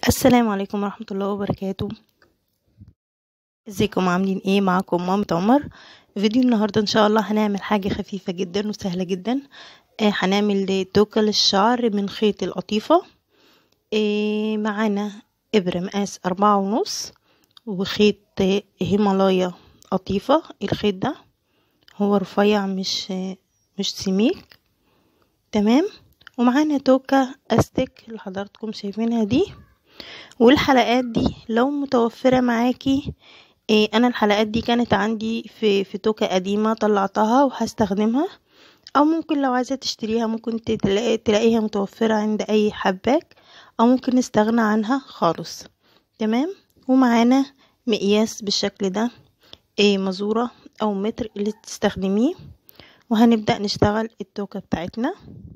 السلام عليكم ورحمة الله وبركاته ازيكم عاملين ايه معاكم مامة عمر فيديو النهاردة ان شاء الله هنعمل حاجة خفيفة جدا وسهلة جدا آه هنعمل توكة للشعر من خيط القطيفة آه معانا ابرة مقاس أربعة ونص وخيط آه هيمالايا قطيفة الخيط ده هو رفيع مش آه مش سميك تمام ومعانا توكة استك اللي حضراتكم شايفينها دي والحلقات دي لو متوفرة معاكي إيه انا الحلقات دي كانت عندي في في توكة قديمة طلعتها وهستخدمها او ممكن لو عايزة تشتريها ممكن تلاقي تلاقيها متوفرة عند اي حباك او ممكن نستغنى عنها خالص تمام ومعانا مقياس بالشكل ده إيه مزورة او متر اللي تستخدميه وهنبدأ نشتغل التوكة بتاعتنا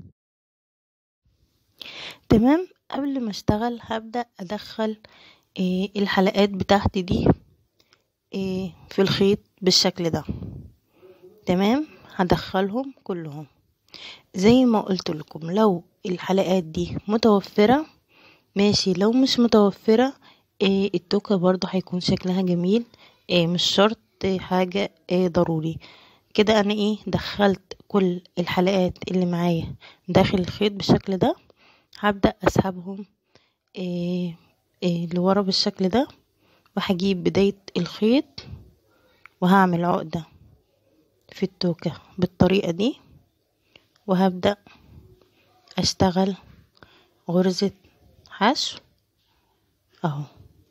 تمام قبل ما اشتغل هبدأ ادخل إيه الحلقات بتاعتي دي إيه في الخيط بالشكل ده تمام هدخلهم كلهم زي ما قلت لكم لو الحلقات دي متوفرة ماشي لو مش متوفرة إيه التوكة برضو هيكون شكلها جميل إيه مش شرط إيه حاجة إيه ضروري كده انا ايه دخلت كل الحلقات اللي معايا داخل الخيط بالشكل ده هبدأ اسحبهم إيه إيه لورا بالشكل ده وهجيب بداية الخيط وهعمل عقدة في التوكة بالطريقة دي وهبدأ اشتغل غرزة حشو اهو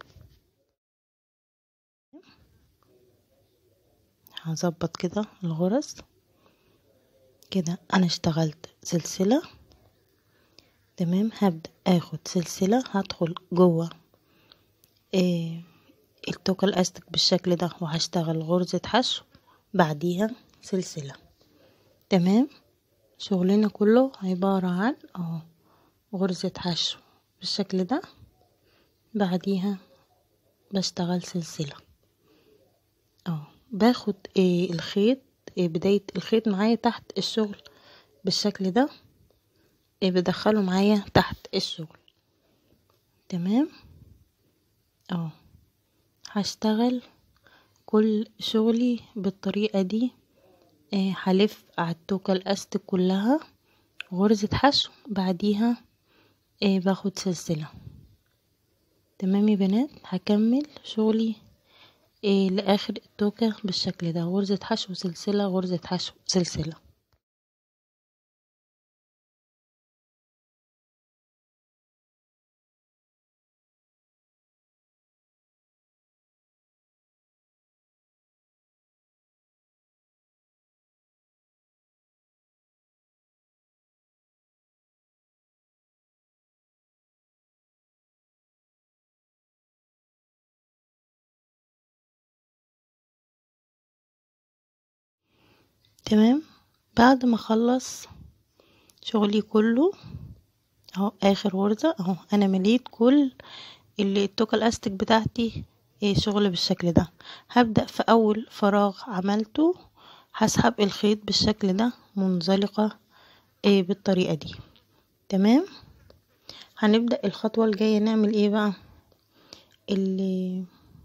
هظبط كده الغرز كده انا اشتغلت سلسلة تمام هبدأ اخد سلسلة هدخل جوه إيه التوكة الاستك بالشكل ده وهشتغل غرزة حشو بعديها سلسلة تمام شغلنا كله عبارة عن اهو غرزة حشو بالشكل ده بعديها بشتغل سلسلة اهو باخد إيه الخيط إيه بداية الخيط معايا تحت الشغل بالشكل ده إيه بدخله معايا تحت الشغل تمام اهو هشتغل كل شغلي بالطريقة دي إيه هلف على التوكة الاستك كلها غرزة حشو بعديها إيه باخد سلسلة تمام يا بنات هكمل شغلي إيه لاخر التوكة بالشكل ده غرزة حشو سلسلة غرزة حشو سلسلة تمام بعد ما اخلص شغلي كله اهو اخر غرزة اهو انا مليت كل اللي التوكة الاستك بتاعتي ايه شغل بالشكل ده هبدأ في اول فراغ عملته هسحب الخيط بالشكل ده منزلقة ايه بالطريقة دي تمام هنبدأ الخطوة الجاية نعمل ايه بقى اللي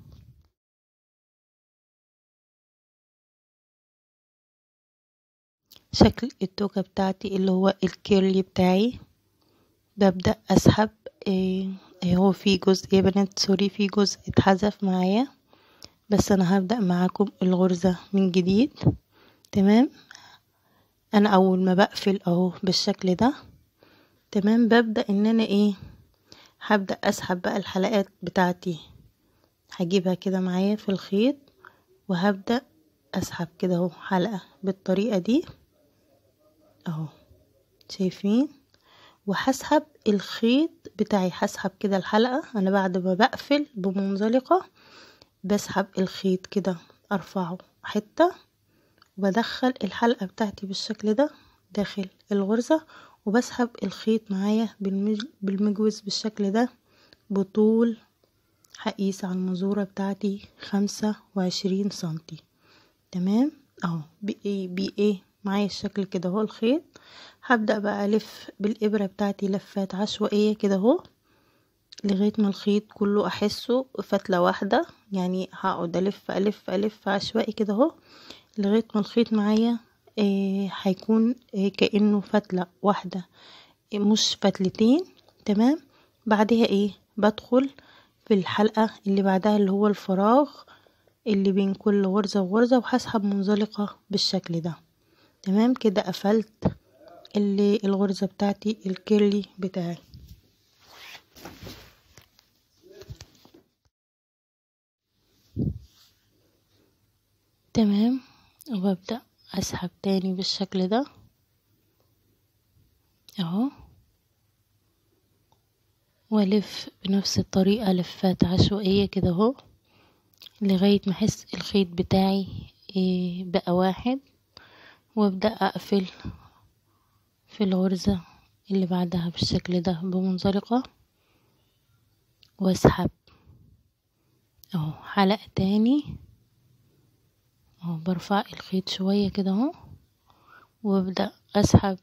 شكل التوكة بتاعتي اللي هو الكيرلي بتاعي ببدأ اسحب ايه هو في جزء يا بنات سوري في جزء اتحذف معايا بس انا هبدأ معاكم الغرزة من جديد تمام انا اول ما بقفل اهو بالشكل ده تمام ببدأ ان انا ايه هبدأ اسحب بقى الحلقات بتاعتي هجيبها كده معايا في الخيط وهبدأ اسحب كده اهو حلقة بالطريقة دي اهو شايفين وهسحب الخيط بتاعي هسحب كده الحلقة انا بعد ما بقفل بمنزلقة بسحب الخيط كده ارفعه حتة وبدخل الحلقة بتاعتي بالشكل ده داخل الغرزة وبسحب الخيط معايا بالمجوز بالشكل ده بطول هقيس على المزورة بتاعتي خمسة وعشرين سنتي تمام اهو بايه بايه معايا الشكل كده اهو الخيط هبدأ بقى الف بالابرة بتاعتي لفات عشوائية كده اهو لغاية ما الخيط كله احسه فتلة واحدة يعني هقعد الف الف الف عشوائي كده اهو لغاية ما الخيط معايا آه هيكون آه كأنه فتلة واحدة مش فتلتين تمام بعدها ايه بدخل في الحلقة اللي بعدها اللي هو الفراغ اللي بين كل غرزة وغرزة وهسحب منزلقة بالشكل ده تمام كده قفلت اللي الغرزة بتاعتي الكيرلي بتاعي تمام وببدأ اسحب تاني بالشكل ده اهو والف بنفس الطريقة لفات عشوائية كده اهو لغاية ما احس الخيط بتاعي إيه بقى واحد وابدأ اقفل في الغرزة اللي بعدها بالشكل ده بمنزلقة واسحب اهو حلقة تاني اهو برفع الخيط شوية كده اهو وابدأ اسحب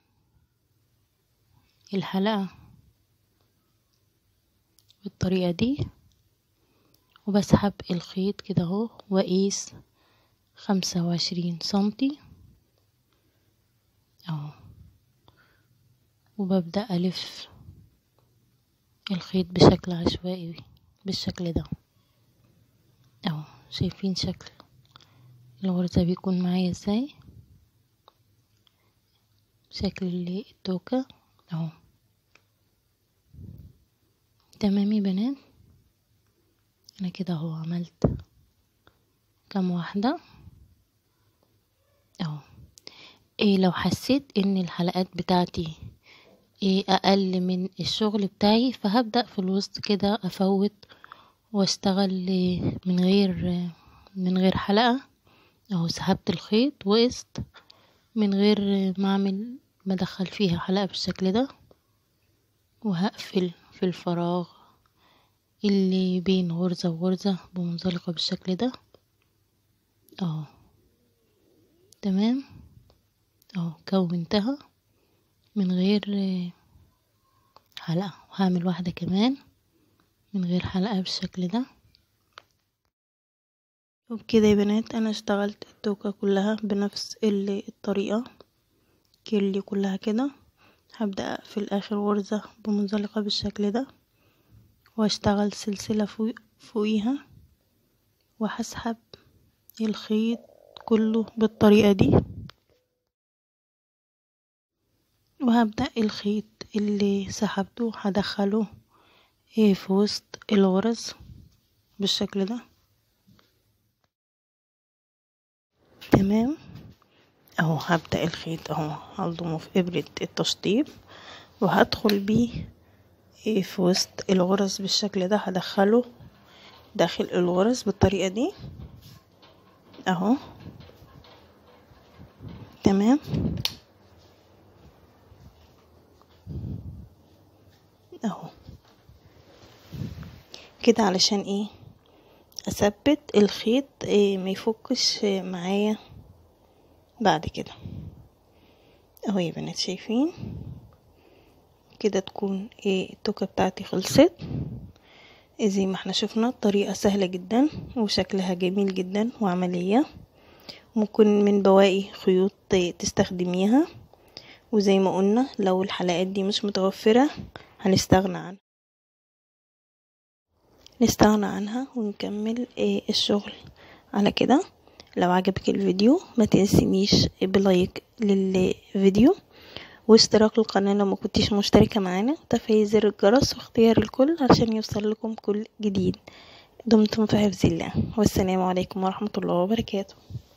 الحلقة بالطريقة دي وبسحب الخيط كده اهو واقيس خمسة وعشرين سنتي اهو وببدأ ألف الخيط بشكل عشوائي بالشكل ده اهو شايفين شكل الغرزة بيكون معايا ازاي شكل التوكة اهو تمام يا بنات انا كده اهو عملت كام واحدة اهو إيه لو حسيت ان الحلقات بتاعتي إيه اقل من الشغل بتاعي فهبدأ في الوسط كده افوت واشتغل من غير من غير حلقة اهو سحبت الخيط وقست من غير ما اعمل ما ادخل فيها حلقة بالشكل ده وهقفل في الفراغ اللي بين غرزة وغرزة بمنزلقة بالشكل ده اهو تمام اهو كونتها من غير حلقة وهعمل واحدة كمان من غير حلقة بالشكل ده وبكده يا بنات انا اشتغلت التوكة كلها بنفس الطريقة كيرلي كلها كده هبدأ اقفل اخر غرزة بمنزلقة بالشكل ده واشتغل سلسلة فوق فوقيها وهسحب الخيط كله بالطريقة دي وهبدأ الخيط اللي سحبته هدخله في وسط الغرز بالشكل ده تمام اهو هبدأ الخيط اهو هلضمه في ابرة التشطيب وهدخل بيه في وسط الغرز بالشكل ده هدخله داخل الغرز بالطريقة دي اهو تمام اهو كده علشان ايه اثبت الخيط إيه ما يفكش معايا بعد كده اهو يا بنات شايفين كده تكون ايه التوكة بتاعتي خلصت زي ما احنا شفنا الطريقة سهلة جدا وشكلها جميل جدا وعملية ممكن من بواقي خيوط تستخدميها وزي ما قلنا لو الحلقات دي مش متوفرة هنستغنى عنها نستغنى عنها ونكمل ايه الشغل على كده لو عجبك الفيديو ما تنسينيش بلايك للفيديو واشتراك القناة لو ما كنتيش مشتركة معانا وتفعيل زر الجرس واختيار الكل عشان يوصل لكم كل جديد دمتم في حفظ الله والسلام عليكم ورحمة الله وبركاته